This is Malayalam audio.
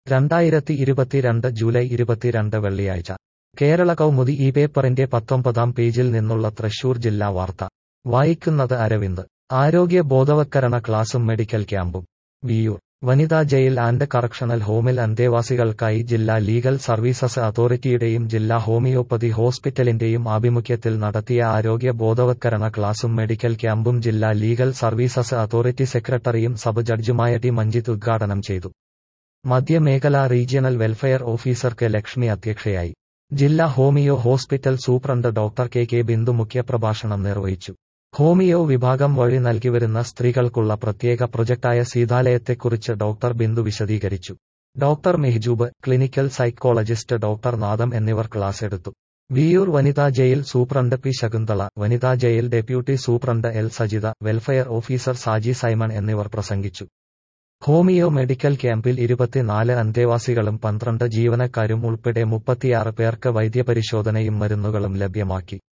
രണ്ടായിരത്തി ഇരുപത്തിരണ്ട് ജൂലൈ ഇരുപത്തിരണ്ട് വെള്ളിയാഴ്ച കേരള കൗമുദി ഈ പേപ്പറിന്റെ പത്തൊമ്പതാം പേജിൽ നിന്നുള്ള തൃശൂർ ജില്ലാ വാർത്ത വായിക്കുന്നത് അരവിന്ദ് ആരോഗ്യ ബോധവത്കരണ ക്ലാസും മെഡിക്കൽ ക്യാമ്പും വിയൂർ വനിതാ ജയിൽ ആൻഡ് കറക്ഷണൽ ഹോമിൽ അന്തേവാസികൾക്കായി ജില്ലാ ലീഗൽ സർവീസസ് അതോറിറ്റിയുടെയും ജില്ലാ ഹോമിയോപ്പതി ഹോസ്പിറ്റലിന്റെയും ആഭിമുഖ്യത്തിൽ നടത്തിയ ആരോഗ്യ ബോധവത്കരണ ക്ലാസും മെഡിക്കൽ ക്യാമ്പും ജില്ലാ ലീഗൽ സർവീസസ് അതോറിറ്റി സെക്രട്ടറിയും സബ് ജഡ്ജുമായ ടി മഞ്ജിത്ത് ഉദ്ഘാടനം ചെയ്തു മധ്യമേഖലാ regional welfare officer K Lakshmi അധ്യക്ഷയായി ജില്ലാ homeo hospital superintendent doctor K K Bindu മുഖ്യപ്രഭാഷണം നിർവഹിച്ചു ഹോമിയോ വിഭാഗം വഴി നൽകിവരുന്ന സ്ത്രീകൾക്കുള്ള പ്രത്യേക പ്രൊജക്ടായ സീതാലയത്തെക്കുറിച്ച് ഡോക്ടർ ബിന്ദു വിശദീകരിച്ചു doctor Mehjoob clinical psychologist doctor Nadam എന്നിവർ ക്ലാസ് എടുത്തു വിയൂർ വനിതാ ജയിൽ സൂപ്രണ്ട് പി ശകുന്തള വനിതാ jail deputy superintendent L Sajitha welfare officer Saji Simon എന്നിവർ പ്രസംഗിച്ചു ഹോമിയോ മെഡിക്കൽ ക്യാമ്പിൽ ഇരുപത്തിനാല് അന്തേവാസികളും പന്ത്രണ്ട് ജീവനക്കാരും ഉൾപ്പെടെ മുപ്പത്തിയാറ് പേർക്ക് വൈദ്യപരിശോധനയും മരുന്നുകളും ലഭ്യമാക്കി